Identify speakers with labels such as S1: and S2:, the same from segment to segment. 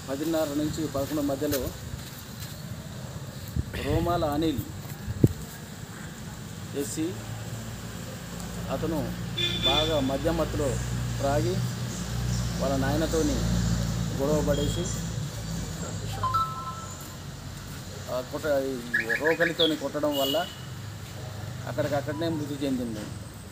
S1: పదిన్నర నుంచి పదకొండు మధ్యలో రోమాల అనిల్ ఎస్సి అతను బాగా మద్యం మత్తులో త్రాగి వాళ్ళ నాయనతోని గొడవ పడేసి ఆ కొట్ట ఈ రోకలితోని కొట్టడం వల్ల అక్కడికక్కడనే మృతి చెందింది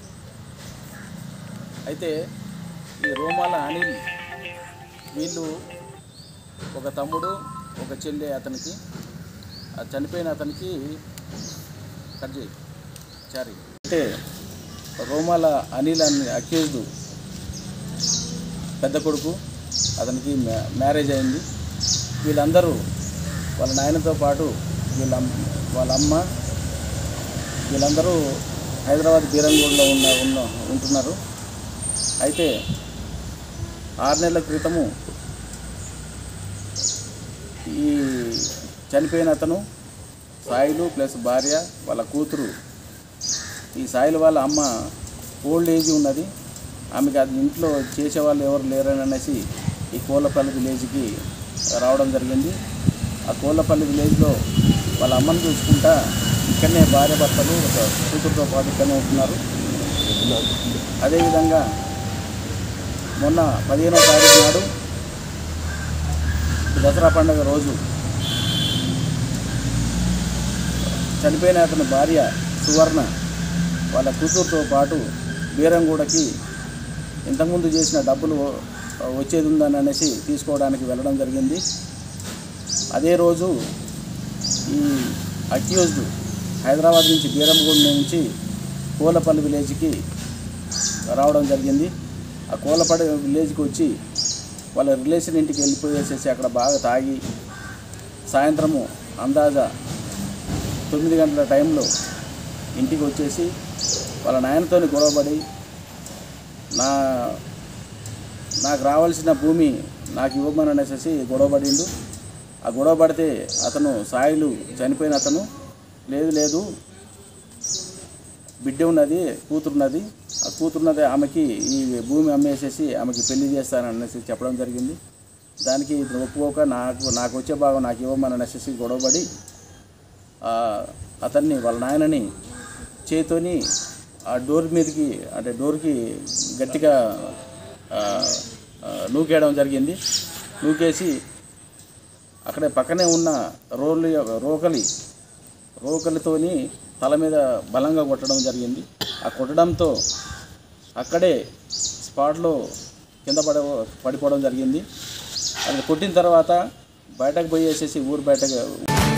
S1: అయితే ఈ రోమాల అనిల్ వీళ్ళు ఒక తమ్ముడు ఒక చెల్లి అతనికి ఆ చనిపోయిన అతనికి కట్ చేయి చారి అంటే రోమాల అనిల్ అని అక్యూజ్డ్ పెద్ద కొడుకు అతనికి మ్యా- మ్యారేజ్ అయింది వీళ్ళందరూ వాళ్ళ నాయనతో పాటు వీళ్ళ అమ్- వాళ్ళ అమ్మ వీళ్ళందరూ హైదరాబాద్ బీరంగూడలో ఉన్న ఉన్న ఉంటున్నారు అయితే ఆరు నెలల క్రితము ఈ చనిపోయిన అతను సాయిలు ప్లస్ భార్య వాళ్ళ కూతురు ఈ సాయిలు వాళ్ళ అమ్మ ఓల్డ్ ఏజ్ ఉన్నది ఆమెకి అది ఇంట్లో చేసేవాళ్ళు ఎవరు లేరని అనేసి ఈ కోళ్ళపల్లి విలేజ్కి రావడం జరిగింది ఆ కోళ్ళపల్లి విలేజ్లో వాళ్ళ అమ్మని చూసుకుంటా ఇక్కడనే భార్య భర్తలు ఒక కూతురుతో పాటు ఇక్కడనే ఉంటున్నారు అదేవిధంగా మొన్న పదిహేనవ తారీఖు నాడు దసరా పండుగ రోజు చనిపోయిన అతని భార్య సువర్ణ వాళ్ళ కూతురుతో పాటు బీరంగూడకి ఇంతకుముందు చేసిన డబ్బులు వచ్చేది ఉందని అనేసి తీసుకోవడానికి వెళ్ళడం జరిగింది అదే రోజు ఈ అక్యూజ్డ్ హైదరాబాద్ నుంచి బీరంగూడ నుంచి కోలపల్లి విలేజ్కి రావడం జరిగింది ఆ కోలపల్లి విలేజ్కి వచ్చి వాళ్ళ రిలేషన్ ఇంటికి వెళ్ళిపోయేసేసి అక్కడ బాగా తాగి సాయంత్రము అందాజా తొమ్మిది గంటల టైంలో ఇంటికి వచ్చేసి వాళ్ళ నాయనతోని గొడవపడి నా నాకు రావాల్సిన భూమి నాకు ఇవ్వమని అనేసి గొడవపడిండు ఆ గొడవ పడితే అతను సాయిలు చనిపోయిన అతను లేదు లేదు బిడ్డ ఉన్నది కూతురున్నది ఆ కూతురున్నది ఆమెకి ఈ భూమి అమ్మేసేసి ఆమెకి పెళ్లి చేస్తాననేసి చెప్పడం జరిగింది దానికి ఇతను ఒప్పుకోక నాకు నాకు వచ్చే భాగం నాకు ఇవ్వమని అనేసి గొడవపడి ఆ, అతన్ని వాళ్ళ నాయనని చేతోని ఆ డోర్ మీదకి అంటే డోర్కి గట్టిగా ఆ, ఆ, నూకేయడం జరిగింది నూకేసి అక్కడే పక్కనే ఉన్న రోలు రోకలి రోకలితోని తల మీద బలంగా కొట్టడం జరిగింది ఆ కొట్టడంతో అక్కడే స్పాట్లో కింద పడ పడిపోవడం జరిగింది అది కొట్టిన తర్వాత బయటకు పోయేసేసి ఊరు బయటకు